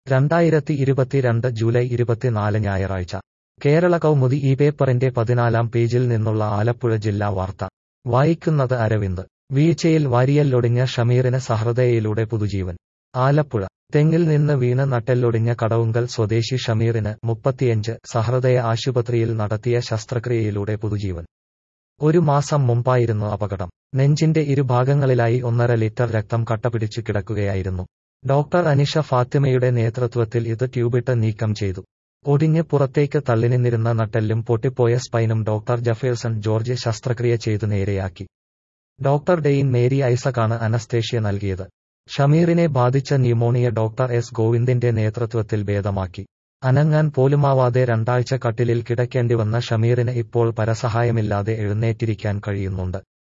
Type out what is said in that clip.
രണ്ടായിരത്തി ഇരുപത്തിരണ്ട് ജൂലൈ ഇരുപത്തിനാല് ഞായറാഴ്ച കേരള കൗമുദി ഈ പേപ്പറിന്റെ പതിനാലാം പേജിൽ നിന്നുള്ള ആലപ്പുഴ ജില്ലാ വാർത്ത വായിക്കുന്നത് അരവിന്ദ് വീഴ്ചയിൽ വാരിയല്ലൊടിഞ്ഞ ഷമീറിന് സഹൃദയയിലൂടെ പുതുജീവൻ ആലപ്പുഴ തെങ്ങിൽ നിന്ന് വീണ് നട്ടെല്ലൊടിഞ്ഞ കടവുങ്കൽ സ്വദേശി ഷമീറിന് മുപ്പത്തിയഞ്ച് സഹൃദയ ആശുപത്രിയിൽ നടത്തിയ ശസ്ത്രക്രിയയിലൂടെ പുതുജീവൻ ഒരു മാസം മുമ്പായിരുന്നു അപകടം നെഞ്ചിന്റെ ഇരുഭാഗങ്ങളിലായി ഒന്നര ലിറ്റർ രക്തം കട്ടപിടിച്ചു കിടക്കുകയായിരുന്നു ഡോക്ടർ അനിഷ ഫാത്തിമയുടെ നേതൃത്വത്തിൽ ഇത് ട്യൂബിട്ട് നീക്കം ചെയ്തു ഒടിഞ്ഞ് പുറത്തേക്ക് തള്ളിനിന്നിരുന്ന നട്ടെല്ലും പൊട്ടിപ്പോയ സ്പൈനും ഡോക്ടർ ജഫേഴ്സൺ ജോർജ് ശസ്ത്രക്രിയ ചെയ്തു നേരെയാക്കി ഡോക്ടർ ഡെയിൻ മേരി ഐസക്കാണ് അനസ്തേഷ്യ നൽകിയത് ഷമീറിനെ ബാധിച്ച ന്യൂമോണിയ ഡോക്ടർ എസ് ഗോവിന്ദിന്റെ നേതൃത്വത്തിൽ ഭേദമാക്കി അനങ്ങാൻ പോലുമാവാതെ രണ്ടാഴ്ച കട്ടിലിൽ കിടക്കേണ്ടി വന്ന ഷമീറിന് ഇപ്പോൾ പരസഹായമില്ലാതെ എഴുന്നേറ്റിരിക്കാൻ കഴിയുന്നുണ്ട്